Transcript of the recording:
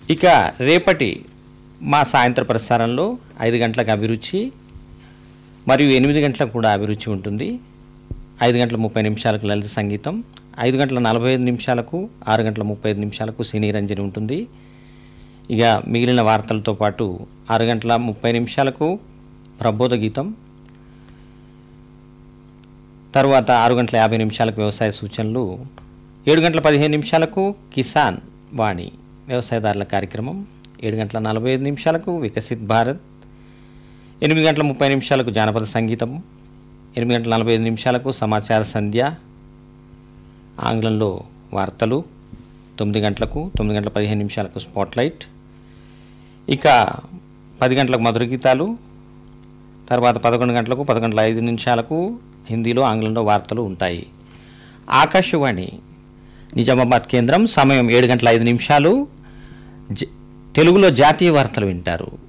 ఇక రేపటి మా సాయంత్ర ప్రసారంలో ఐదు గంటలకు అభిరుచి మరియు ఎనిమిది గంటలకు కూడా అభిరుచి ఉంటుంది ఐదు గంటల ముప్పై నిమిషాలకు లలిత సంగీతం ఐదు గంటల నలభై ఐదు నిమిషాలకు ఆరు గంటల ముప్పై ఐదు నిమిషాలకు సినీ రంజని ఉంటుంది ఇక మిగిలిన వార్తలతో పాటు ఆరు గంటల ముప్పై నిమిషాలకు ప్రబోధ గీతం తర్వాత ఆరు గంటల యాభై నిమిషాలకు వ్యవసాయ సూచనలు ఏడు గంటల పదిహేను నిమిషాలకు కిసాన్ వాణి వ్యవసాయదారుల కార్యక్రమం ఏడు గంటల నలభై ఐదు నిమిషాలకు వికసిత్ భారత్ ఎనిమిది గంటల ముప్పై నిమిషాలకు జానపద సంగీతం ఎనిమిది గంటల నలభై ఐదు నిమిషాలకు సమాచార సంధ్య ఆంగ్లంలో వార్తలు తొమ్మిది గంటలకు తొమ్మిది గంటల పదిహేను నిమిషాలకు స్పాట్లైట్ ఇక పది గంటలకు మధుర గీతాలు తర్వాత పదకొండు గంటలకు పదకొండు ఐదు నిమిషాలకు హిందీలో ఆంగ్లంలో వార్తలు ఉంటాయి ఆకాశవాణి నిజామాబాద్ కేంద్రం సమయం ఏడు గంటల ఐదు నిమిషాలు జ- తెలుగులో జాతీయ వార్తలు వింటారు